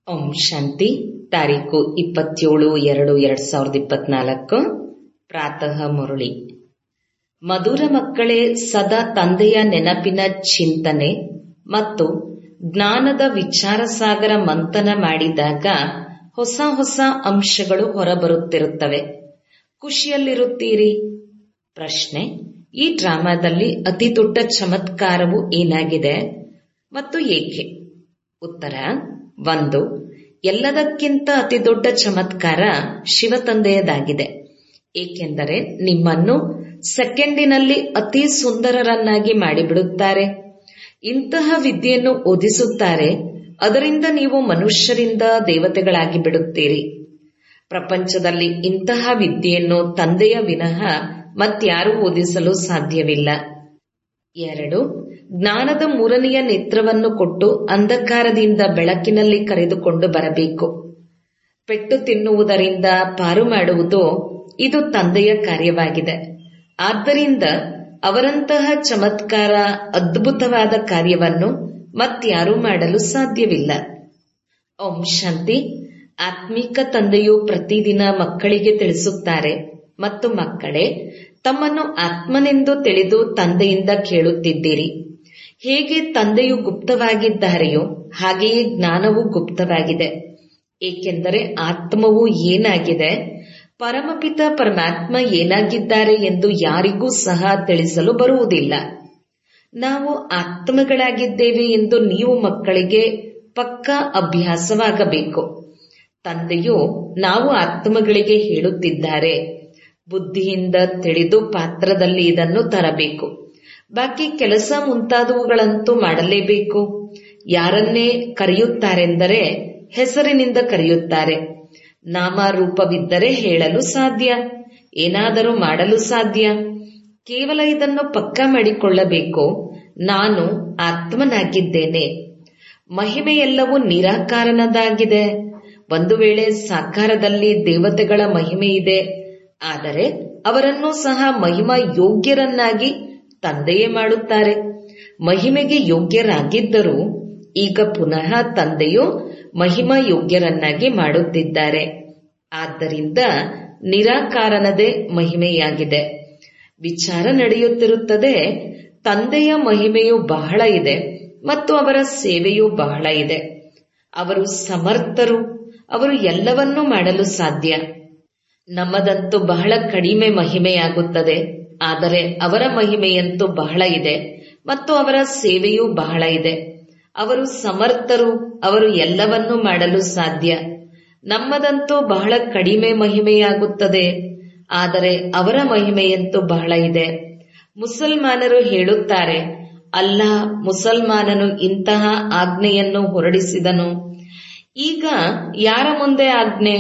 ಓಂ ಶಾಂತಿ ತಾರೀಕು ಇಪ್ಪತ್ತೇಳು ಎರಡು ಎರಡ್ ಸಾವಿರದ ಇಪ್ಪತ್ನಾಲ್ಕು ಪ್ರಾತಃ ಮುರಳಿ ಮಧುರ ಮಕ್ಕಳೇ ಸದಾ ತಂದೆಯ ನೆನಪಿನ ಚಿಂತನೆ ಮತ್ತು ಜ್ಞಾನದ ವಿಚಾರ ಸಾಗರ ಮಂಥನ ಮಾಡಿದಾಗ ಹೊಸ ಹೊಸ ಅಂಶಗಳು ಹೊರಬರುತ್ತಿರುತ್ತವೆ ಖುಷಿಯಲ್ಲಿರುತ್ತೀರಿ ಪ್ರಶ್ನೆ ಈ ಡ್ರಾಮಾದಲ್ಲಿ ಅತಿ ದೊಡ್ಡ ಚಮತ್ಕಾರವು ಏನಾಗಿದೆ ಮತ್ತು ಏಕೆ ಉತ್ತರ ಒಂದು ಎಲ್ಲದಕ್ಕಿಂತ ಅತಿ ದೊಡ್ಡ ಚಮತ್ಕಾರ ಶಿವತಂದೆಯದಾಗಿದೆ ಏಕೆಂದರೆ ನಿಮ್ಮನ್ನು ಸೆಕೆಂಡಿನಲ್ಲಿ ಅತಿ ಸುಂದರರನ್ನಾಗಿ ಮಾಡಿಬಿಡುತ್ತಾರೆ ಇಂತಹ ವಿದ್ಯೆಯನ್ನು ಓದಿಸುತ್ತಾರೆ ಅದರಿಂದ ನೀವು ಮನುಷ್ಯರಿಂದ ದೇವತೆಗಳಾಗಿ ಬಿಡುತ್ತೀರಿ ಪ್ರಪಂಚದಲ್ಲಿ ಇಂತಹ ವಿದ್ಯೆಯನ್ನು ತಂದೆಯ ವಿನಃ ಮತ್ಯಾರೂ ಓದಿಸಲು ಸಾಧ್ಯವಿಲ್ಲ ಎರಡು ಜ್ಞಾನದ ಮೂರನೆಯ ನೇತ್ರವನ್ನು ಕೊಟ್ಟು ಅಂಧಕಾರದಿಂದ ಬೆಳಕಿನಲ್ಲಿ ಕರೆದುಕೊಂಡು ಬರಬೇಕು ಪೆಟ್ಟು ತಿನ್ನುವುದರಿಂದ ಪಾರು ಮಾಡುವುದು ಇದು ತಂದೆಯ ಕಾರ್ಯವಾಗಿದೆ ಆದ್ದರಿಂದ ಅವರಂತಹ ಚಮತ್ಕಾರ ಅದ್ಭುತವಾದ ಕಾರ್ಯವನ್ನು ಮತ್ಯಾರೂ ಮಾಡಲು ಸಾಧ್ಯವಿಲ್ಲ ಓಂ ಶಾಂತಿ ಆತ್ಮಿಕ ತಂದೆಯು ಪ್ರತಿದಿನ ಮಕ್ಕಳಿಗೆ ತಿಳಿಸುತ್ತಾರೆ ಮತ್ತು ಮಕ್ಕಳೇ ತಮ್ಮನ್ನು ಆತ್ಮನೆಂದು ತಿಳಿದು ತಂದೆಯಿಂದ ಕೇಳುತ್ತಿದ್ದೀರಿ ಹೇಗೆ ತಂದೆಯು ಗುಪ್ತವಾಗಿದ್ದಾರೆಯೋ ಹಾಗೆಯೇ ಜ್ಞಾನವು ಗುಪ್ತವಾಗಿದೆ ಏಕೆಂದರೆ ಆತ್ಮವು ಏನಾಗಿದೆ ಪರಮಪಿತ ಪರಮಾತ್ಮ ಏನಾಗಿದ್ದಾರೆ ಎಂದು ಯಾರಿಗೂ ಸಹ ತಿಳಿಸಲು ಬರುವುದಿಲ್ಲ ನಾವು ಆತ್ಮಗಳಾಗಿದ್ದೇವೆ ಎಂದು ನೀವು ಮಕ್ಕಳಿಗೆ ಪಕ್ಕಾ ಅಭ್ಯಾಸವಾಗಬೇಕು ತಂದೆಯು ನಾವು ಆತ್ಮಗಳಿಗೆ ಹೇಳುತ್ತಿದ್ದಾರೆ ಬುದ್ಧಿಯಿಂದ ತಿಳಿದು ಪಾತ್ರದಲ್ಲಿ ಇದನ್ನು ತರಬೇಕು ಬಾಕಿ ಕೆಲಸ ಮುಂತಾದವುಗಳಂತೂ ಮಾಡಲೇಬೇಕು ಯಾರನ್ನೇ ಕರೆಯುತ್ತಾರೆಂದರೆ ಹೆಸರಿನಿಂದ ಕರೆಯುತ್ತಾರೆ ನಾಮರೂಪವಿದ್ದರೆ ಹೇಳಲು ಸಾಧ್ಯ ಏನಾದರೂ ಮಾಡಲು ಸಾಧ್ಯ ಕೇವಲ ಇದನ್ನು ಪಕ್ಕಾ ಮಾಡಿಕೊಳ್ಳಬೇಕು ನಾನು ಆತ್ಮನಾಗಿದ್ದೇನೆ ಮಹಿಮೆಯೆಲ್ಲವೂ ನಿರಾಕಾರನದಾಗಿದೆ ಒಂದು ವೇಳೆ ಸಾಕಾರದಲ್ಲಿ ದೇವತೆಗಳ ಮಹಿಮೆ ಇದೆ ಆದರೆ ಅವರನ್ನು ಸಹ ಮಹಿಮಾ ಯೋಗ್ಯರನ್ನಾಗಿ ತಂದೆಯೇ ಮಾಡುತ್ತಾರೆ ಮಹಿಮೆಗೆ ಯೋಗ್ಯರಾಗಿದ್ದರೂ ಈಗ ಪುನಃ ತಂದೆಯು ಮಹಿಮಾ ಯೋಗ್ಯರನ್ನಾಗಿ ಮಾಡುತ್ತಿದ್ದಾರೆ ಆದ್ದರಿಂದ ನಿರಾಕಾರನದೇ ಮಹಿಮೆಯಾಗಿದೆ ವಿಚಾರ ನಡೆಯುತ್ತಿರುತ್ತದೆ ತಂದೆಯ ಮಹಿಮೆಯು ಬಹಳ ಇದೆ ಮತ್ತು ಅವರ ಸೇವೆಯೂ ಬಹಳ ಇದೆ ಅವರು ಸಮರ್ಥರು ಅವರು ಎಲ್ಲವನ್ನೂ ಮಾಡಲು ಸಾಧ್ಯ ನಮ್ಮದಂತೂ ಬಹಳ ಕಡಿಮೆ ಮಹಿಮೆಯಾಗುತ್ತದೆ ಆದರೆ ಅವರ ಮಹಿಮೆಯಂತೂ ಬಹಳ ಇದೆ ಮತ್ತು ಅವರ ಸೇವೆಯೂ ಬಹಳ ಇದೆ ಅವರು ಸಮರ್ಥರು ಅವರು ಎಲ್ಲವನ್ನೂ ಮಾಡಲು ಸಾಧ್ಯ ನಮ್ಮದಂತೂ ಬಹಳ ಕಡಿಮೆ ಮಹಿಮೆಯಾಗುತ್ತದೆ ಆದರೆ ಅವರ ಮಹಿಮೆಯಂತೂ ಬಹಳ ಇದೆ ಮುಸಲ್ಮಾನರು ಹೇಳುತ್ತಾರೆ ಅಲ್ಲ ಮುಸಲ್ಮಾನನು ಇಂತಹ ಆಜ್ಞೆಯನ್ನು ಹೊರಡಿಸಿದನು ಈಗ ಯಾರ ಮುಂದೆ ಆಜ್ಞೆ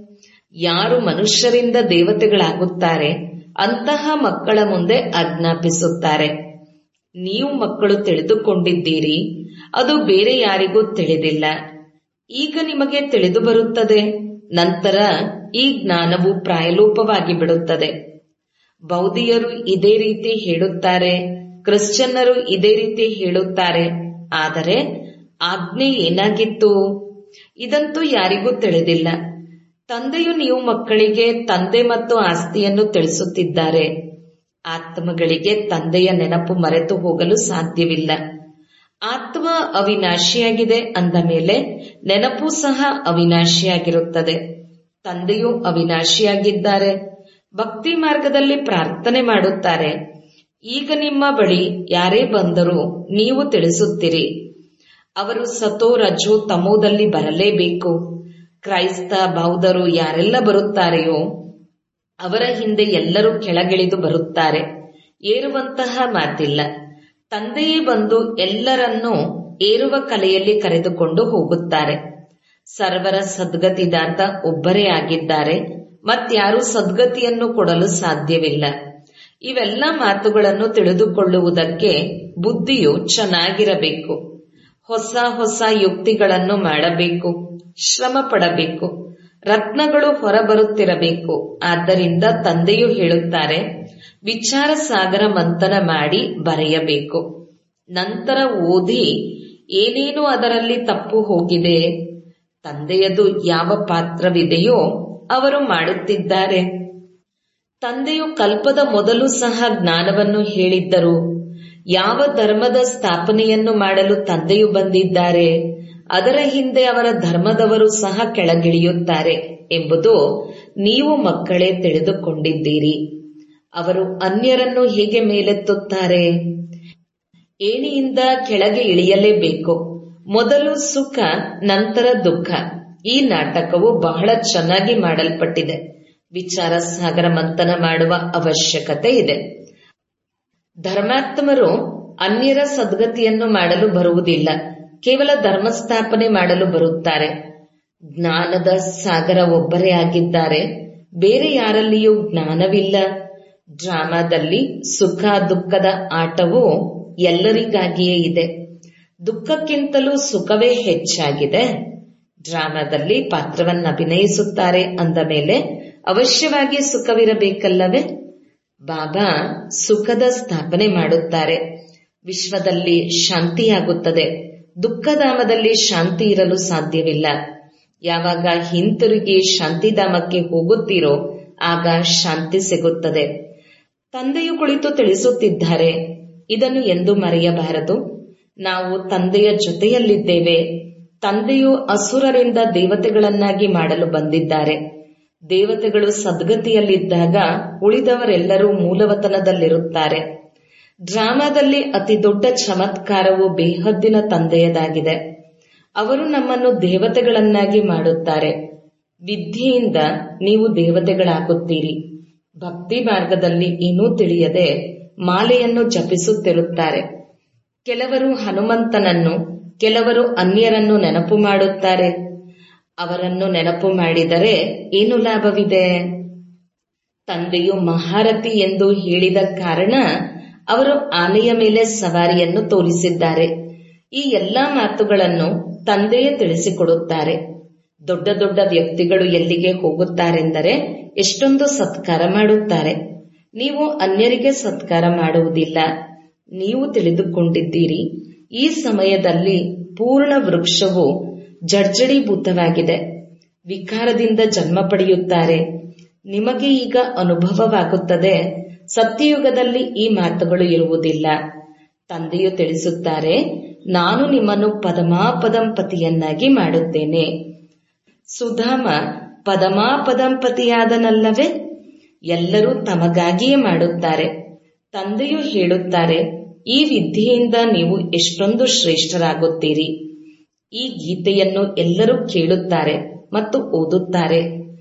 ಯಾರು ಮನುಷ್ಯರಿಂದ ದೇವತೆಗಳಾಗುತ್ತಾರೆ ಅಂತಹ ಮಕ್ಕಳ ಮುಂದೆ ಆಜ್ಞಾಪಿಸುತ್ತಾರೆ ನೀವು ಮಕ್ಕಳು ತಿಳಿದುಕೊಂಡಿದ್ದೀರಿ ಅದು ಬೇರೆ ಯಾರಿಗೂ ತಿಳಿದಿಲ್ಲ ಈಗ ನಿಮಗೆ ತಿಳಿದು ಬರುತ್ತದೆ ನಂತರ ಈ ಜ್ಞಾನವು ಪ್ರಾಯಲೋಪವಾಗಿ ಬಿಡುತ್ತದೆ ಬೌದ್ಧಿಯರು ಇದೇ ರೀತಿ ಹೇಳುತ್ತಾರೆ ಕ್ರಿಶ್ಚಿಯನ್ನರು ಇದೇ ರೀತಿ ಹೇಳುತ್ತಾರೆ ಆದರೆ ಆಜ್ಞೆ ಏನಾಗಿತ್ತು ಇದಂತೂ ಯಾರಿಗೂ ತಿಳಿದಿಲ್ಲ ತಂದೆಯು ನೀವು ಮಕ್ಕಳಿಗೆ ತಂದೆ ಮತ್ತು ಆಸ್ತಿಯನ್ನು ತಿಳಿಸುತ್ತಿದ್ದಾರೆ ಆತ್ಮಗಳಿಗೆ ತಂದೆಯ ನೆನಪು ಮರೆತು ಹೋಗಲು ಸಾಧ್ಯವಿಲ್ಲ ಆತ್ಮ ಅವಿನಾಶಿಯಾಗಿದೆ ಅಂದ ಮೇಲೆ ನೆನಪು ಸಹ ಅವಿನಾಶಿಯಾಗಿರುತ್ತದೆ ತಂದೆಯು ಅವಿನಾಶಿಯಾಗಿದ್ದಾರೆ ಭಕ್ತಿ ಮಾರ್ಗದಲ್ಲಿ ಪ್ರಾರ್ಥನೆ ಮಾಡುತ್ತಾರೆ ಈಗ ನಿಮ್ಮ ಬಳಿ ಯಾರೇ ಬಂದರೂ ನೀವು ತಿಳಿಸುತ್ತೀರಿ ಅವರು ಸತೋ ರಜೋ ತಮೋದಲ್ಲಿ ಬರಲೇಬೇಕು ಕ್ರೈಸ್ತ ಬೌದ್ಧರು ಯಾರೆಲ್ಲ ಬರುತ್ತಾರೆಯೋ ಅವರ ಹಿಂದೆ ಎಲ್ಲರೂ ಕೆಳಗಿಳಿದು ಬರುತ್ತಾರೆ ಏರುವಂತಹ ಮಾತಿಲ್ಲ ತಂದೆಯೇ ಬಂದು ಎಲ್ಲರನ್ನೂ ಏರುವ ಕಲೆಯಲ್ಲಿ ಕರೆದುಕೊಂಡು ಹೋಗುತ್ತಾರೆ ಸರ್ವರ ಸದ್ಗತಿದಾತ ಒಬ್ಬರೇ ಆಗಿದ್ದಾರೆ ಮತ್ಯಾರೂ ಸದ್ಗತಿಯನ್ನು ಕೊಡಲು ಸಾಧ್ಯವಿಲ್ಲ ಇವೆಲ್ಲ ಮಾತುಗಳನ್ನು ತಿಳಿದುಕೊಳ್ಳುವುದಕ್ಕೆ ಬುದ್ಧಿಯು ಚೆನ್ನಾಗಿರಬೇಕು ಹೊಸ ಹೊಸ ಯುಕ್ತಿಗಳನ್ನು ಮಾಡಬೇಕು ಶ್ರಮ ಪಡಬೇಕು ರತ್ನಗಳು ಹೊರಬರುತ್ತಿರಬೇಕು ಆದ್ದರಿಂದ ತಂದೆಯು ಹೇಳುತ್ತಾರೆ ವಿಚಾರ ಸಾಗರ ಮಂಥನ ಮಾಡಿ ಬರೆಯಬೇಕು ನಂತರ ಓದಿ ಏನೇನು ಅದರಲ್ಲಿ ತಪ್ಪು ಹೋಗಿದೆ ತಂದೆಯದು ಯಾವ ಪಾತ್ರವಿದೆಯೋ ಅವರು ಮಾಡುತ್ತಿದ್ದಾರೆ ತಂದೆಯು ಕಲ್ಪದ ಮೊದಲು ಸಹ ಜ್ಞಾನವನ್ನು ಹೇಳಿದ್ದರು ಯಾವ ಧರ್ಮದ ಸ್ಥಾಪನೆಯನ್ನು ಮಾಡಲು ತಂದೆಯು ಬಂದಿದ್ದಾರೆ ಅದರ ಹಿಂದೆ ಅವರ ಧರ್ಮದವರು ಸಹ ಕೆಳಗಿಳಿಯುತ್ತಾರೆ ಎಂಬುದು ನೀವು ಮಕ್ಕಳೇ ತಿಳಿದುಕೊಂಡಿದ್ದೀರಿ ಅವರು ಅನ್ಯರನ್ನು ಹೇಗೆ ಮೇಲೆತ್ತುತ್ತಾರೆ ಏಣಿಯಿಂದ ಕೆಳಗೆ ಇಳಿಯಲೇಬೇಕು ಮೊದಲು ಸುಖ ನಂತರ ದುಃಖ ಈ ನಾಟಕವು ಬಹಳ ಚೆನ್ನಾಗಿ ಮಾಡಲ್ಪಟ್ಟಿದೆ ವಿಚಾರ ಸಾಗರ ಮಂಥನ ಮಾಡುವ ಅವಶ್ಯಕತೆ ಇದೆ ಧರ್ಮಾತ್ಮರು ಅನ್ಯರ ಸದ್ಗತಿಯನ್ನು ಮಾಡಲು ಬರುವುದಿಲ್ಲ ಕೇವಲ ಧರ್ಮ ಸ್ಥಾಪನೆ ಮಾಡಲು ಬರುತ್ತಾರೆ ಜ್ಞಾನದ ಸಾಗರ ಒಬ್ಬರೇ ಆಗಿದ್ದಾರೆ ಬೇರೆ ಯಾರಲ್ಲಿಯೂ ಜ್ಞಾನವಿಲ್ಲ ಡ್ರಾಮಾದಲ್ಲಿ ಸುಖ ದುಃಖದ ಆಟವು ಎಲ್ಲರಿಗಾಗಿಯೇ ಇದೆ ದುಃಖಕ್ಕಿಂತಲೂ ಸುಖವೇ ಹೆಚ್ಚಾಗಿದೆ ಡ್ರಾಮಾದಲ್ಲಿ ಪಾತ್ರವನ್ನು ಅಭಿನಯಿಸುತ್ತಾರೆ ಅಂದ ಮೇಲೆ ಅವಶ್ಯವಾಗಿ ಸುಖವಿರಬೇಕಲ್ಲವೇ ಬಾಬಾ ಸುಖದ ಸ್ಥಾಪನೆ ಮಾಡುತ್ತಾರೆ ವಿಶ್ವದಲ್ಲಿ ಶಾಂತಿಯಾಗುತ್ತದೆ ದುಃಖಧಾಮದಲ್ಲಿ ಶಾಂತಿ ಇರಲು ಸಾಧ್ಯವಿಲ್ಲ ಯಾವಾಗ ಹಿಂತಿರುಗಿ ಶಾಂತಿಧಾಮಕ್ಕೆ ಹೋಗುತ್ತೀರೋ ಆಗ ಶಾಂತಿ ಸಿಗುತ್ತದೆ ತಂದೆಯು ಕುಳಿತು ತಿಳಿಸುತ್ತಿದ್ದಾರೆ ಇದನ್ನು ಎಂದು ಮರೆಯಬಾರದು ನಾವು ತಂದೆಯ ಜೊತೆಯಲ್ಲಿದ್ದೇವೆ ತಂದೆಯು ಅಸುರರಿಂದ ದೇವತೆಗಳನ್ನಾಗಿ ಮಾಡಲು ಬಂದಿದ್ದಾರೆ ದೇವತೆಗಳು ಸದ್ಗತಿಯಲ್ಲಿದ್ದಾಗ ಉಳಿದವರೆಲ್ಲರೂ ಮೂಲವತನದಲ್ಲಿರುತ್ತಾರೆ ಡ್ರಾಮಾದಲ್ಲಿ ಅತಿ ದೊಡ್ಡ ಚಮತ್ಕಾರವು ಬೇಹದ್ದಿನ ತಂದೆಯದಾಗಿದೆ ಅವರು ನಮ್ಮನ್ನು ದೇವತೆಗಳನ್ನಾಗಿ ಮಾಡುತ್ತಾರೆ ವಿದ್ಯೆಯಿಂದ ನೀವು ದೇವತೆಗಳಾಗುತ್ತೀರಿ ಭಕ್ತಿ ಮಾರ್ಗದಲ್ಲಿ ಏನೂ ತಿಳಿಯದೆ ಮಾಲೆಯನ್ನು ಜಪಿಸುತ್ತಿರುತ್ತಾರೆ ಕೆಲವರು ಹನುಮಂತನನ್ನು ಕೆಲವರು ಅನ್ಯರನ್ನು ನೆನಪು ಮಾಡುತ್ತಾರೆ ಅವರನ್ನು ನೆನಪು ಮಾಡಿದರೆ ಏನು ಲಾಭವಿದೆ ತಂದೆಯು ಮಹಾರಥಿ ಎಂದು ಹೇಳಿದ ಕಾರಣ ಅವರು ಆನೆಯ ಮೇಲೆ ಸವಾರಿಯನ್ನು ತೋರಿಸಿದ್ದಾರೆ ಈ ಎಲ್ಲಾ ಮಾತುಗಳನ್ನು ತಂದೆಯೇ ತಿಳಿಸಿಕೊಡುತ್ತಾರೆ ದೊಡ್ಡ ದೊಡ್ಡ ವ್ಯಕ್ತಿಗಳು ಎಲ್ಲಿಗೆ ಹೋಗುತ್ತಾರೆಂದರೆ ಎಷ್ಟೊಂದು ಸತ್ಕಾರ ಮಾಡುತ್ತಾರೆ ನೀವು ಅನ್ಯರಿಗೆ ಸತ್ಕಾರ ಮಾಡುವುದಿಲ್ಲ ನೀವು ತಿಳಿದುಕೊಂಡಿದ್ದೀರಿ ಈ ಸಮಯದಲ್ಲಿ ಪೂರ್ಣ ವೃಕ್ಷವು ಜರ್ಜಡೀಭೂತವಾಗಿದೆ ವಿಕಾರದಿಂದ ಜನ್ಮ ಪಡೆಯುತ್ತಾರೆ ನಿಮಗೆ ಈಗ ಅನುಭವವಾಗುತ್ತದೆ ಸತ್ಯಯುಗದಲ್ಲಿ ಈ ಮಾತುಗಳು ಇರುವುದಿಲ್ಲ ತಂದೆಯು ತಿಳಿಸುತ್ತಾರೆ ನಾನು ನಿಮ್ಮನ್ನು ಪದಮಾಪದಂಪತಿಯನ್ನಾಗಿ ಮಾಡುತ್ತೇನೆ ಸುಧಾಮ ಪದಮಾಪದಂಪತಿಯಾದನಲ್ಲವೇ ಎಲ್ಲರೂ ತಮಗಾಗಿಯೇ ಮಾಡುತ್ತಾರೆ ತಂದೆಯು ಹೇಳುತ್ತಾರೆ ಈ ವಿದ್ಯೆಯಿಂದ ನೀವು ಎಷ್ಟೊಂದು ಶ್ರೇಷ್ಠರಾಗುತ್ತೀರಿ ಈ ಗೀತೆಯನ್ನು ಎಲ್ಲರೂ ಕೇಳುತ್ತಾರೆ ಮತ್ತು ಓದುತ್ತಾರೆ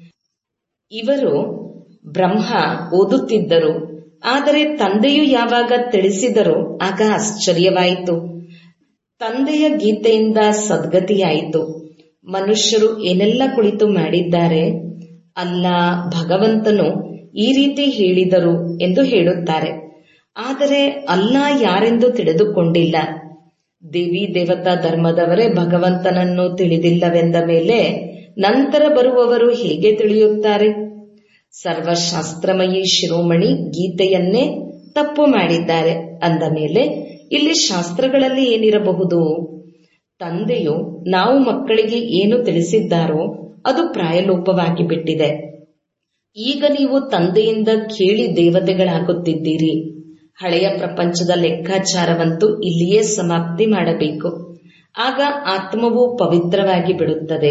ಇವರು ಬ್ರಹ್ಮ ಓದುತ್ತಿದ್ದರು ಆದರೆ ತಂದೆಯು ಯಾವಾಗ ತಿಳಿಸಿದರು ಆಗ ಆಶ್ಚರ್ಯವಾಯಿತು ತಂದೆಯ ಗೀತೆಯಿಂದ ಸದ್ಗತಿಯಾಯಿತು ಮನುಷ್ಯರು ಏನೆಲ್ಲ ಕುಳಿತು ಮಾಡಿದ್ದಾರೆ ಅಲ್ಲ ಭಗವಂತನು ಈ ರೀತಿ ಹೇಳಿದರು ಎಂದು ಹೇಳುತ್ತಾರೆ ಆದರೆ ಅಲ್ಲ ಯಾರೆಂದು ತಿಳಿದುಕೊಂಡಿಲ್ಲ ದೇವಿ ದೇವತಾ ಧರ್ಮದವರೇ ಭಗವಂತನನ್ನು ತಿಳಿದಿಲ್ಲವೆಂದ ಮೇಲೆ ನಂತರ ಬರುವವರು ಹೇಗೆ ತಿಳಿಯುತ್ತಾರೆ ಸರ್ವಶಾಸ್ತ್ರಮಯಿ ಶಿರೋಮಣಿ ಗೀತೆಯನ್ನೇ ತಪ್ಪು ಮಾಡಿದ್ದಾರೆ ಅಂದ ಮೇಲೆ ಇಲ್ಲಿ ಶಾಸ್ತ್ರಗಳಲ್ಲಿ ಏನಿರಬಹುದು ತಂದೆಯು ನಾವು ಮಕ್ಕಳಿಗೆ ಏನು ತಿಳಿಸಿದ್ದಾರೋ ಅದು ಪ್ರಾಯಲೋಪವಾಗಿ ಬಿಟ್ಟಿದೆ ಈಗ ನೀವು ತಂದೆಯಿಂದ ಕೇಳಿ ದೇವತೆಗಳಾಗುತ್ತಿದ್ದೀರಿ ಹಳೆಯ ಪ್ರಪಂಚದ ಲೆಕ್ಕಾಚಾರವಂತೂ ಇಲ್ಲಿಯೇ ಸಮಾಪ್ತಿ ಮಾಡಬೇಕು ಆಗ ಆತ್ಮವು ಪವಿತ್ರವಾಗಿ ಬಿಡುತ್ತದೆ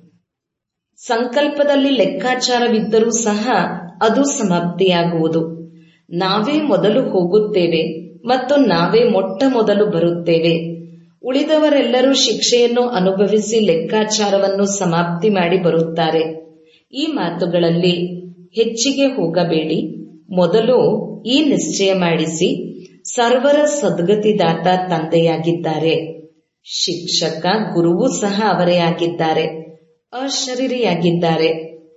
ಸಂಕಲ್ಪದಲ್ಲಿ ಲೆಕ್ಕಾಚಾರವಿದ್ದರೂ ಸಹ ಅದು ಸಮಾಪ್ತಿಯಾಗುವುದು ನಾವೇ ಮೊದಲು ಹೋಗುತ್ತೇವೆ ಮತ್ತು ನಾವೇ ಮೊಟ್ಟ ಮೊದಲು ಬರುತ್ತೇವೆ ಉಳಿದವರೆಲ್ಲರೂ ಶಿಕ್ಷೆಯನ್ನು ಅನುಭವಿಸಿ ಲೆಕ್ಕಾಚಾರವನ್ನು ಸಮಾಪ್ತಿ ಮಾಡಿ ಬರುತ್ತಾರೆ ಈ ಮಾತುಗಳಲ್ಲಿ ಹೆಚ್ಚಿಗೆ ಹೋಗಬೇಡಿ ಮೊದಲು ಈ ನಿಶ್ಚಯ ಮಾಡಿಸಿ ಸರ್ವರ ಸದ್ಗತಿದಾತ ತಂದೆಯಾಗಿದ್ದಾರೆ ಶಿಕ್ಷಕ ಗುರುವೂ ಸಹ ಅವರೇ ಆಗಿದ್ದಾರೆ ಅಶರೀರಿಯಾಗಿದ್ದಾರೆ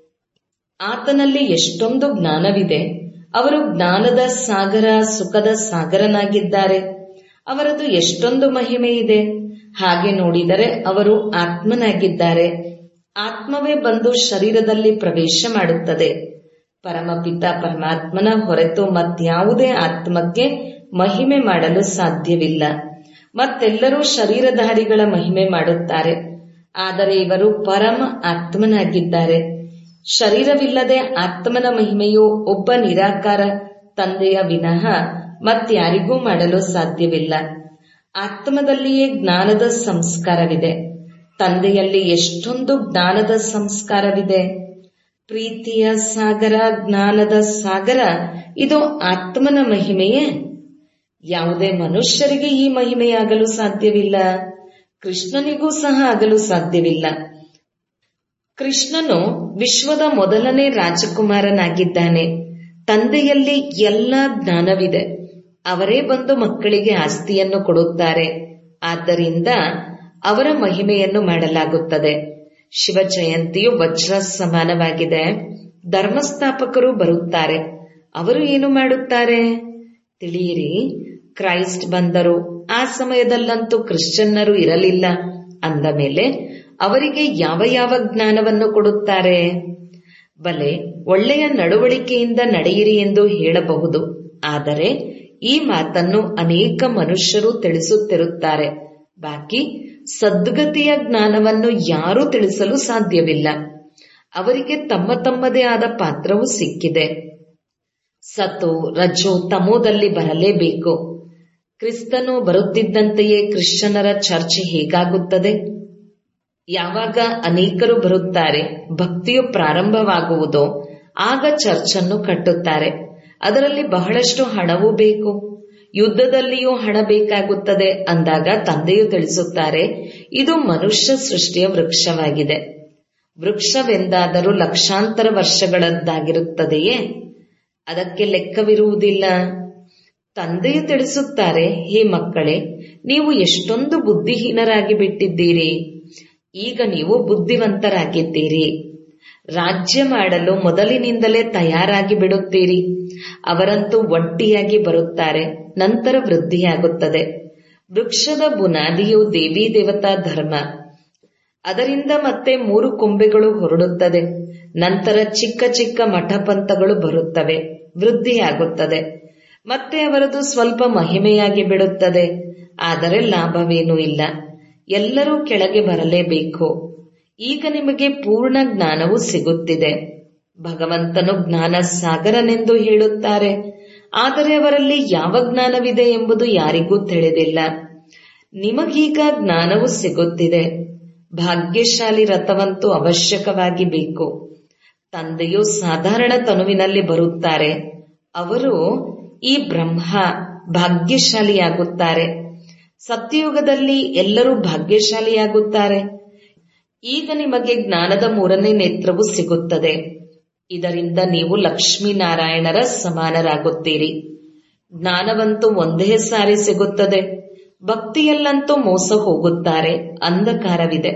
ಆತನಲ್ಲಿ ಎಷ್ಟೊಂದು ಜ್ಞಾನವಿದೆ ಅವರು ಜ್ಞಾನದ ಸಾಗರ ಸುಖದ ಸಾಗರನಾಗಿದ್ದಾರೆ ಅವರದು ಎಷ್ಟೊಂದು ಮಹಿಮೆ ಇದೆ ಹಾಗೆ ನೋಡಿದರೆ ಅವರು ಆತ್ಮನಾಗಿದ್ದಾರೆ ಆತ್ಮವೇ ಬಂದು ಶರೀರದಲ್ಲಿ ಪ್ರವೇಶ ಮಾಡುತ್ತದೆ ಪರಮಪಿತ ಪರಮಾತ್ಮನ ಹೊರತು ಮತ್ಯಾವುದೇ ಆತ್ಮಕ್ಕೆ ಮಹಿಮೆ ಮಾಡಲು ಸಾಧ್ಯವಿಲ್ಲ ಮತ್ತೆಲ್ಲರೂ ಶರೀರಧಾರಿಗಳ ಮಹಿಮೆ ಮಾಡುತ್ತಾರೆ ಆದರೆ ಇವರು ಪರಮ ಆತ್ಮನಾಗಿದ್ದಾರೆ ಶರೀರವಿಲ್ಲದೆ ಆತ್ಮನ ಮಹಿಮೆಯು ಒಬ್ಬ ನಿರಾಕಾರ ತಂದೆಯ ವಿನಃ ಮತ್ಯಾರಿಗೂ ಮಾಡಲು ಸಾಧ್ಯವಿಲ್ಲ ಆತ್ಮದಲ್ಲಿಯೇ ಜ್ಞಾನದ ಸಂಸ್ಕಾರವಿದೆ ತಂದೆಯಲ್ಲಿ ಎಷ್ಟೊಂದು ಜ್ಞಾನದ ಸಂಸ್ಕಾರವಿದೆ ಪ್ರೀತಿಯ ಸಾಗರ ಜ್ಞಾನದ ಸಾಗರ ಇದು ಆತ್ಮನ ಮಹಿಮೆಯೇ ಯಾವುದೇ ಮನುಷ್ಯರಿಗೆ ಈ ಮಹಿಮೆಯಾಗಲು ಸಾಧ್ಯವಿಲ್ಲ ಕೃಷ್ಣನಿಗೂ ಸಹ ಆಗಲು ಸಾಧ್ಯವಿಲ್ಲ ಕೃಷ್ಣನು ವಿಶ್ವದ ಮೊದಲನೇ ರಾಜಕುಮಾರನಾಗಿದ್ದಾನೆ ತಂದೆಯಲ್ಲಿ ಎಲ್ಲ ಜ್ಞಾನವಿದೆ ಅವರೇ ಬಂದು ಮಕ್ಕಳಿಗೆ ಆಸ್ತಿಯನ್ನು ಕೊಡುತ್ತಾರೆ ಆದ್ದರಿಂದ ಅವರ ಮಹಿಮೆಯನ್ನು ಮಾಡಲಾಗುತ್ತದೆ ಶಿವ ಜಯಂತಿಯು ವಜ್ರ ಸಮಾನವಾಗಿದೆ ಧರ್ಮಸ್ಥಾಪಕರು ಬರುತ್ತಾರೆ ಅವರು ಏನು ಮಾಡುತ್ತಾರೆ ತಿಳಿಯಿರಿ ಕ್ರೈಸ್ಟ್ ಬಂದರು ಆ ಸಮಯದಲ್ಲಂತೂ ಕ್ರಿಶ್ಚಿಯನ್ನರು ಇರಲಿಲ್ಲ ಅಂದ ಮೇಲೆ ಅವರಿಗೆ ಯಾವ ಯಾವ ಜ್ಞಾನವನ್ನು ಕೊಡುತ್ತಾರೆ ಬಲೆ ಒಳ್ಳೆಯ ನಡವಳಿಕೆಯಿಂದ ನಡೆಯಿರಿ ಎಂದು ಹೇಳಬಹುದು ಆದರೆ ಈ ಮಾತನ್ನು ಅನೇಕ ಮನುಷ್ಯರು ತಿಳಿಸುತ್ತಿರುತ್ತಾರೆ ಬಾಕಿ ಸದ್ಗತಿಯ ಜ್ಞಾನವನ್ನು ಯಾರೂ ತಿಳಿಸಲು ಸಾಧ್ಯವಿಲ್ಲ ಅವರಿಗೆ ತಮ್ಮ ತಮ್ಮದೇ ಆದ ಪಾತ್ರವು ಸಿಕ್ಕಿದೆ ಸತು ರಜೋ ತಮೋದಲ್ಲಿ ಬರಲೇಬೇಕು ಕ್ರಿಸ್ತನು ಬರುತ್ತಿದ್ದಂತೆಯೇ ಕ್ರಿಶ್ಚಿಯನರ ಚರ್ಚೆ ಹೇಗಾಗುತ್ತದೆ ಯಾವಾಗ ಅನೇಕರು ಬರುತ್ತಾರೆ ಭಕ್ತಿಯು ಪ್ರಾರಂಭವಾಗುವುದೋ ಆಗ ಚರ್ಚನ್ನು ಕಟ್ಟುತ್ತಾರೆ ಅದರಲ್ಲಿ ಬಹಳಷ್ಟು ಹಣವೂ ಬೇಕು ಯುದ್ಧದಲ್ಲಿಯೂ ಹಣ ಬೇಕಾಗುತ್ತದೆ ಅಂದಾಗ ತಂದೆಯು ತಿಳಿಸುತ್ತಾರೆ ಇದು ಮನುಷ್ಯ ಸೃಷ್ಟಿಯ ವೃಕ್ಷವಾಗಿದೆ ವೃಕ್ಷವೆಂದಾದರೂ ಲಕ್ಷಾಂತರ ವರ್ಷಗಳದ್ದಾಗಿರುತ್ತದೆಯೇ ಅದಕ್ಕೆ ಲೆಕ್ಕವಿರುವುದಿಲ್ಲ ತಂದೆಯು ತಿಳಿಸುತ್ತಾರೆ ಹೇ ಮಕ್ಕಳೇ ನೀವು ಎಷ್ಟೊಂದು ಬುದ್ಧಿಹೀನರಾಗಿ ಬಿಟ್ಟಿದ್ದೀರಿ ಈಗ ನೀವು ಬುದ್ಧಿವಂತರಾಗಿದ್ದೀರಿ ರಾಜ್ಯ ಮಾಡಲು ಮೊದಲಿನಿಂದಲೇ ತಯಾರಾಗಿ ಬಿಡುತ್ತೀರಿ ಅವರಂತೂ ಒಂಟಿಯಾಗಿ ಬರುತ್ತಾರೆ ನಂತರ ವೃದ್ಧಿಯಾಗುತ್ತದೆ ವೃಕ್ಷದ ಬುನಾದಿಯು ದೇವಿ ದೇವತಾ ಧರ್ಮ ಅದರಿಂದ ಮತ್ತೆ ಮೂರು ಕೊಂಬೆಗಳು ಹೊರಡುತ್ತದೆ ನಂತರ ಚಿಕ್ಕ ಚಿಕ್ಕ ಮಠಪಂಥಗಳು ಬರುತ್ತವೆ ವೃದ್ಧಿಯಾಗುತ್ತದೆ ಮತ್ತೆ ಅವರದು ಸ್ವಲ್ಪ ಮಹಿಮೆಯಾಗಿ ಬಿಡುತ್ತದೆ ಆದರೆ ಲಾಭವೇನೂ ಇಲ್ಲ ಎಲ್ಲರೂ ಕೆಳಗೆ ಬರಲೇಬೇಕು ಈಗ ನಿಮಗೆ ಪೂರ್ಣ ಜ್ಞಾನವು ಸಿಗುತ್ತಿದೆ ಭಗವಂತನು ಜ್ಞಾನ ಸಾಗರನೆಂದು ಹೇಳುತ್ತಾರೆ ಆದರೆ ಅವರಲ್ಲಿ ಯಾವ ಜ್ಞಾನವಿದೆ ಎಂಬುದು ಯಾರಿಗೂ ತಿಳಿದಿಲ್ಲ ನಿಮಗೀಗ ಜ್ಞಾನವು ಸಿಗುತ್ತಿದೆ ಭಾಗ್ಯಶಾಲಿ ರಥವಂತೂ ಅವಶ್ಯಕವಾಗಿ ಬೇಕು ತಂದೆಯು ಸಾಧಾರಣ ತನುವಿನಲ್ಲಿ ಬರುತ್ತಾರೆ ಅವರು ಈ ಬ್ರಹ್ಮ ಭಾಗ್ಯಶಾಲಿಯಾಗುತ್ತಾರೆ ಸತ್ಯಯುಗದಲ್ಲಿ ಎಲ್ಲರೂ ಭಾಗ್ಯಶಾಲಿಯಾಗುತ್ತಾರೆ ಈಗ ನಿಮಗೆ ಜ್ಞಾನದ ಮೂರನೇ ನೇತ್ರವು ಸಿಗುತ್ತದೆ ಇದರಿಂದ ನೀವು ಲಕ್ಷ್ಮೀನಾರಾಯಣರ ಸಮಾನರಾಗುತ್ತೀರಿ ಜ್ಞಾನವಂತೂ ಒಂದೇ ಸಾರಿ ಸಿಗುತ್ತದೆ ಭಕ್ತಿಯಲ್ಲಂತೂ ಮೋಸ ಹೋಗುತ್ತಾರೆ ಅಂಧಕಾರವಿದೆ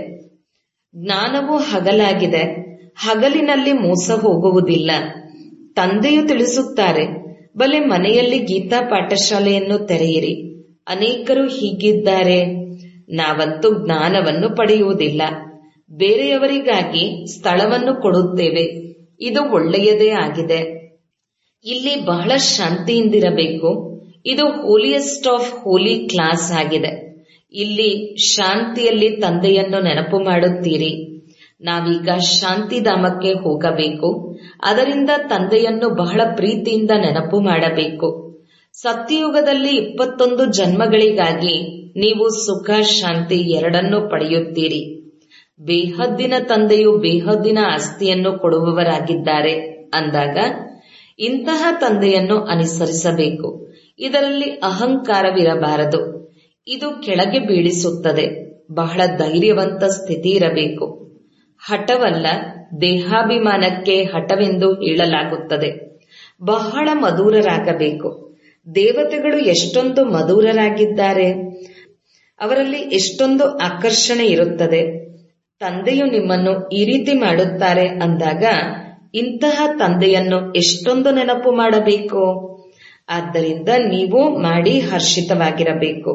ಜ್ಞಾನವು ಹಗಲಾಗಿದೆ ಹಗಲಿನಲ್ಲಿ ಮೋಸ ಹೋಗುವುದಿಲ್ಲ ತಂದೆಯು ತಿಳಿಸುತ್ತಾರೆ ಬಲೆ ಮನೆಯಲ್ಲಿ ಗೀತಾ ಪಾಠಶಾಲೆಯನ್ನು ತೆರೆಯಿರಿ ಅನೇಕರು ಹೀಗಿದ್ದಾರೆ ನಾವಂತೂ ಜ್ಞಾನವನ್ನು ಪಡೆಯುವುದಿಲ್ಲ ಬೇರೆಯವರಿಗಾಗಿ ಸ್ಥಳವನ್ನು ಕೊಡುತ್ತೇವೆ ಇದು ಒಳ್ಳೆಯದೇ ಆಗಿದೆ ಇಲ್ಲಿ ಬಹಳ ಶಾಂತಿಯಿಂದಿರಬೇಕು ಇದು ಹೋಲಿಯಸ್ಟ್ ಆಫ್ ಹೋಲಿ ಕ್ಲಾಸ್ ಆಗಿದೆ ಇಲ್ಲಿ ಶಾಂತಿಯಲ್ಲಿ ತಂದೆಯನ್ನು ನೆನಪು ಮಾಡುತ್ತೀರಿ ನಾವೀಗ ಶಾಂತಿಧಾಮಕ್ಕೆ ಹೋಗಬೇಕು ಅದರಿಂದ ತಂದೆಯನ್ನು ಬಹಳ ಪ್ರೀತಿಯಿಂದ ನೆನಪು ಮಾಡಬೇಕು ಸತ್ಯಯುಗದಲ್ಲಿ ಇಪ್ಪತ್ತೊಂದು ಜನ್ಮಗಳಿಗಾಗಿ ನೀವು ಸುಖ ಶಾಂತಿ ಎರಡನ್ನೂ ಪಡೆಯುತ್ತೀರಿ ಬೇಹದ್ದಿನ ತಂದೆಯು ಬೇಹದ್ದಿನ ಆಸ್ತಿಯನ್ನು ಕೊಡುವವರಾಗಿದ್ದಾರೆ ಅಂದಾಗ ಇಂತಹ ತಂದೆಯನ್ನು ಅನುಸರಿಸಬೇಕು ಇದರಲ್ಲಿ ಅಹಂಕಾರವಿರಬಾರದು ಇದು ಕೆಳಗೆ ಬೀಳಿಸುತ್ತದೆ ಬಹಳ ಧೈರ್ಯವಂತ ಸ್ಥಿತಿ ಇರಬೇಕು ಹಠವಲ್ಲ ದೇಹಾಭಿಮಾನಕ್ಕೆ ಹಠವೆಂದು ಹೇಳಲಾಗುತ್ತದೆ ಬಹಳ ಮಧುರರಾಗಬೇಕು ದೇವತೆಗಳು ಎಷ್ಟೊಂದು ಮಧುರರಾಗಿದ್ದಾರೆ ಅವರಲ್ಲಿ ಎಷ್ಟೊಂದು ಆಕರ್ಷಣೆ ಇರುತ್ತದೆ ತಂದೆಯು ನಿಮ್ಮನ್ನು ಈ ರೀತಿ ಮಾಡುತ್ತಾರೆ ಅಂದಾಗ ಇಂತಹ ತಂದೆಯನ್ನು ಎಷ್ಟೊಂದು ನೆನಪು ಮಾಡಬೇಕು ಆದ್ದರಿಂದ ನೀವು ಮಾಡಿ ಹರ್ಷಿತವಾಗಿರಬೇಕು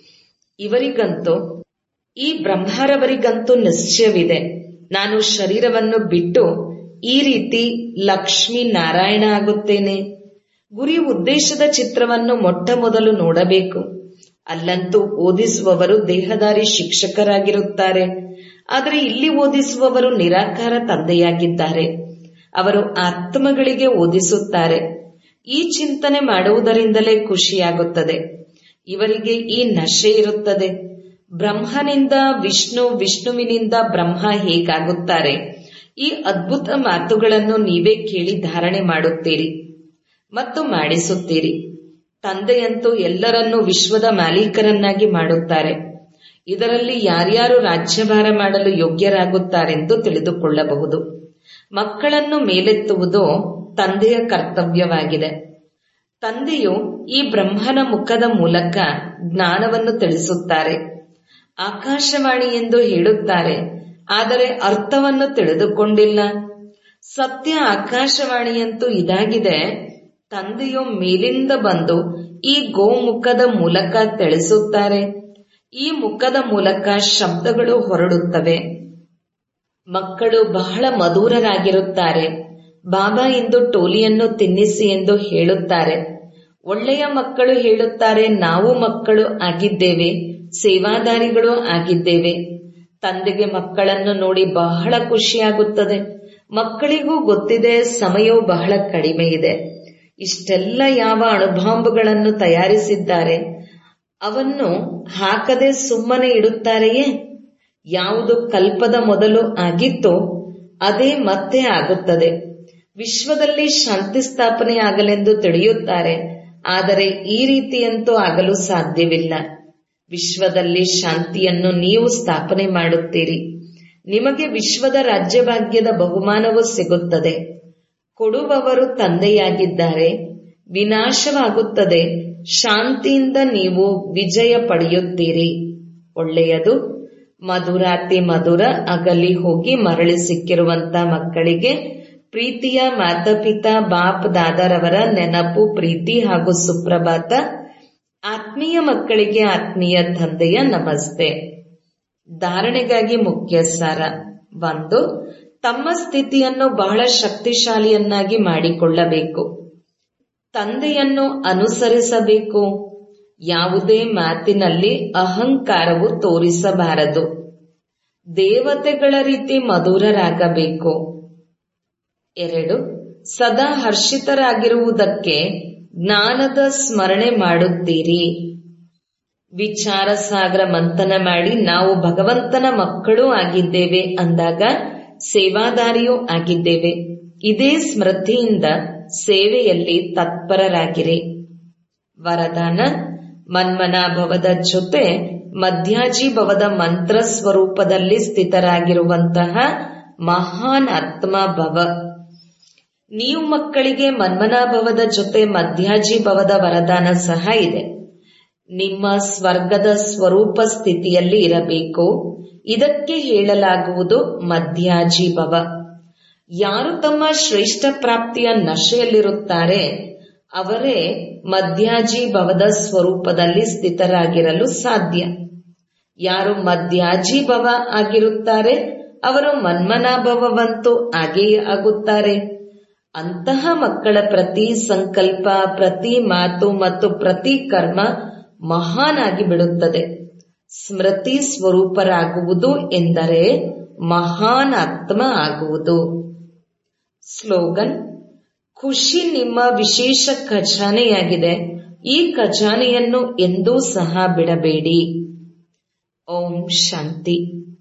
ಇವರಿಗಂತೂ ಈ ಬ್ರಹ್ಮರವರಿಗಂತೂ ನಿಶ್ಚಯವಿದೆ ನಾನು ಶರೀರವನ್ನು ಬಿಟ್ಟು ಈ ರೀತಿ ಲಕ್ಷ್ಮೀ ನಾರಾಯಣ ಆಗುತ್ತೇನೆ ಗುರಿ ಉದ್ದೇಶದ ಚಿತ್ರವನ್ನು ಮೊಟ್ಟ ಮೊದಲು ನೋಡಬೇಕು ಅಲ್ಲಂತೂ ಓದಿಸುವವರು ದೇಹದಾರಿ ಶಿಕ್ಷಕರಾಗಿರುತ್ತಾರೆ ಆದರೆ ಇಲ್ಲಿ ಓದಿಸುವವರು ನಿರಾಕಾರ ತಂದೆಯಾಗಿದ್ದಾರೆ ಅವರು ಆತ್ಮಗಳಿಗೆ ಓದಿಸುತ್ತಾರೆ ಈ ಚಿಂತನೆ ಮಾಡುವುದರಿಂದಲೇ ಖುಷಿಯಾಗುತ್ತದೆ ಇವರಿಗೆ ಈ ನಶೆ ಇರುತ್ತದೆ ಬ್ರಹ್ಮನಿಂದ ವಿಷ್ಣು ವಿಷ್ಣುವಿನಿಂದ ಬ್ರಹ್ಮ ಹೇಗಾಗುತ್ತಾರೆ ಈ ಅದ್ಭುತ ಮಾತುಗಳನ್ನು ನೀವೇ ಕೇಳಿ ಧಾರಣೆ ಮಾಡುತ್ತೀರಿ ಮತ್ತು ಮಾಡಿಸುತ್ತೀರಿ ತಂದೆಯಂತೂ ಎಲ್ಲರನ್ನೂ ವಿಶ್ವದ ಮಾಲೀಕರನ್ನಾಗಿ ಮಾಡುತ್ತಾರೆ ಇದರಲ್ಲಿ ಯಾರ್ಯಾರು ರಾಜ್ಯಭಾರ ಮಾಡಲು ಯೋಗ್ಯರಾಗುತ್ತಾರೆಂದು ತಿಳಿದುಕೊಳ್ಳಬಹುದು ಮಕ್ಕಳನ್ನು ಮೇಲೆತ್ತುವುದು ತಂದೆಯ ಕರ್ತವ್ಯವಾಗಿದೆ ತಂದೆಯು ಈ ಬ್ರಹ್ಮನ ಮುಖದ ಮೂಲಕ ಜ್ಞಾನವನ್ನು ತಿಳಿಸುತ್ತಾರೆ ಆಕಾಶವಾಣಿ ಎಂದು ಹೇಳುತ್ತಾರೆ ಆದರೆ ಅರ್ಥವನ್ನು ತಿಳಿದುಕೊಂಡಿಲ್ಲ ಸತ್ಯ ಆಕಾಶವಾಣಿಯಂತೂ ಇದಾಗಿದೆ ತಂದೆಯು ಮೇಲಿಂದ ಬಂದು ಈ ಗೋಮುಖದ ಮೂಲಕ ತಿಳಿಸುತ್ತಾರೆ ಈ ಮುಖದ ಮೂಲಕ ಶಬ್ದಗಳು ಹೊರಡುತ್ತವೆ ಮಕ್ಕಳು ಬಹಳ ಮಧುರರಾಗಿರುತ್ತಾರೆ ಬಾಬಾ ಇಂದು ಟೋಲಿಯನ್ನು ತಿನ್ನಿಸಿ ಎಂದು ಹೇಳುತ್ತಾರೆ ಒಳ್ಳೆಯ ಮಕ್ಕಳು ಹೇಳುತ್ತಾರೆ ನಾವು ಮಕ್ಕಳು ಆಗಿದ್ದೇವೆ ಸೇವಾದಾರಿಗಳು ಆಗಿದ್ದೇವೆ ತಂದೆಗೆ ಮಕ್ಕಳನ್ನು ನೋಡಿ ಬಹಳ ಖುಷಿಯಾಗುತ್ತದೆ ಮಕ್ಕಳಿಗೂ ಗೊತ್ತಿದೆ ಸಮಯವು ಬಹಳ ಕಡಿಮೆ ಇದೆ ಇಷ್ಟೆಲ್ಲ ಯಾವ ಅಣುಬಾಂಬುಗಳನ್ನು ತಯಾರಿಸಿದ್ದಾರೆ ಅವನ್ನು ಹಾಕದೆ ಸುಮ್ಮನೆ ಇಡುತ್ತಾರೆಯೇ ಯಾವುದು ಕಲ್ಪದ ಮೊದಲು ಆಗಿತ್ತೋ ಅದೇ ಮತ್ತೆ ಆಗುತ್ತದೆ ವಿಶ್ವದಲ್ಲಿ ಶಾಂತಿ ಸ್ಥಾಪನೆ ಆಗಲೆಂದು ತಿಳಿಯುತ್ತಾರೆ ಆದರೆ ಈ ರೀತಿಯಂತೂ ಆಗಲು ಸಾಧ್ಯವಿಲ್ಲ ವಿಶ್ವದಲ್ಲಿ ಶಾಂತಿಯನ್ನು ನೀವು ಸ್ಥಾಪನೆ ಮಾಡುತ್ತೀರಿ ನಿಮಗೆ ವಿಶ್ವದ ರಾಜ್ಯಭಾಗ್ಯದ ಬಹುಮಾನವೂ ಸಿಗುತ್ತದೆ ಕೊಡುವವರು ತಂದೆಯಾಗಿದ್ದಾರೆ ವಿನಾಶವಾಗುತ್ತದೆ ಶಾಂತಿಯಿಂದ ನೀವು ವಿಜಯ ಪಡೆಯುತ್ತೀರಿ ಒಳ್ಳೆಯದು ಮಧುರಾತಿ ಮಧುರ ಅಗಲಿ ಹೋಗಿ ಮರಳಿ ಸಿಕ್ಕಿರುವಂತ ಮಕ್ಕಳಿಗೆ ಪ್ರೀತಿಯ ಮಾತಾಪಿತಾ ಬಾಪ್ ದಾದಾರವರ ನೆನಪು ಪ್ರೀತಿ ಹಾಗೂ ಸುಪ್ರಭಾತ ಆತ್ಮೀಯ ಮಕ್ಕಳಿಗೆ ಆತ್ಮೀಯ ತಂದೆಯ ನಮಸ್ತೆ ಧಾರಣೆಗಾಗಿ ಮುಖ್ಯ ಸಾರ ಒಂದು ತಮ್ಮ ಸ್ಥಿತಿಯನ್ನು ಬಹಳ ಶಕ್ತಿಶಾಲಿಯನ್ನಾಗಿ ಮಾಡಿಕೊಳ್ಳಬೇಕು ತಂದೆಯನ್ನು ಅನುಸರಿಸಬೇಕು ಯಾವುದೇ ಮಾತಿನಲ್ಲಿ ಅಹಂಕಾರವು ತೋರಿಸಬಾರದು ದೇವತೆಗಳ ರೀತಿ ಮಧುರರಾಗಬೇಕು ಎರಡು ಸದಾ ಹರ್ಷಿತರಾಗಿರುವುದಕ್ಕೆ ಜ್ಞಾನದ ಸ್ಮರಣೆ ಮಾಡುತ್ತೀರಿ ವಿಚಾರ ಸಾಗರ ಮಂಥನ ಮಾಡಿ ನಾವು ಭಗವಂತನ ಮಕ್ಕಳೂ ಆಗಿದ್ದೇವೆ ಅಂದಾಗ ಸೇವಾದಾರಿಯೂ ಆಗಿದ್ದೇವೆ ಇದೇ ಸ್ಮೃತಿಯಿಂದ ಸೇವೆಯಲ್ಲಿ ತತ್ಪರರಾಗಿರಿ ವರದಾನ ಮನ್ಮನಾಭವದ ಜೊತೆ ಮಧ್ಯಾಜೀಭವದ ಮಂತ್ರ ಸ್ವರೂಪದಲ್ಲಿ ಸ್ಥಿತರಾಗಿರುವಂತಹ ಮಹಾನ್ ಆತ್ಮ ಭವ ನೀವು ಮಕ್ಕಳಿಗೆ ಮನ್ಮನಾಭವದ ಜೊತೆ ಮಧ್ಯಾಜೀಭವದ ವರದಾನ ಸಹ ಇದೆ ನಿಮ್ಮ ಸ್ವರ್ಗದ ಸ್ವರೂಪ ಸ್ಥಿತಿಯಲ್ಲಿ ಇರಬೇಕು ಇದಕ್ಕೆ ಹೇಳಲಾಗುವುದು ಮಧ್ಯಾಜೀಭವ ಯಾರು ತಮ್ಮ ಶ್ರೇಷ್ಠ ಪ್ರಾಪ್ತಿಯ ನಶೆಯಲ್ಲಿರುತ್ತಾರೆ ಅವರೇ ಮಧ್ಯಾಜೀಭವದ ಸ್ವರೂಪದಲ್ಲಿ ಸ್ಥಿತರಾಗಿರಲು ಸಾಧ್ಯ ಯಾರು ಮಧ್ಯಾಜೀಭವ ಆಗಿರುತ್ತಾರೆ ಅವರು ಮನ್ಮನಾಭವವಂತೂ ಹಾಗೆಯೇ ಆಗುತ್ತಾರೆ ಅಂತಹ ಮಕ್ಕಳ ಪ್ರತಿ ಸಂಕಲ್ಪ ಪ್ರತಿ ಮಾತು ಮತ್ತು ಪ್ರತಿ ಕರ್ಮ ಮಹಾನ್ ಆಗಿ ಬಿಡುತ್ತದೆ ಸ್ಮೃತಿ ಸ್ವರೂಪರಾಗುವುದು ಎಂದರೆ ಮಹಾನ್ ಆತ್ಮ ಆಗುವುದು ಸ್ಲೋಗನ್ ಖುಷಿ ನಿಮ್ಮ ವಿಶೇಷ ಖಜಾನೆಯಾಗಿದೆ ಈ ಖಜಾನೆಯನ್ನು ಎಂದೂ ಸಹ ಬಿಡಬೇಡಿ ಓಂ ಶಾಂತಿ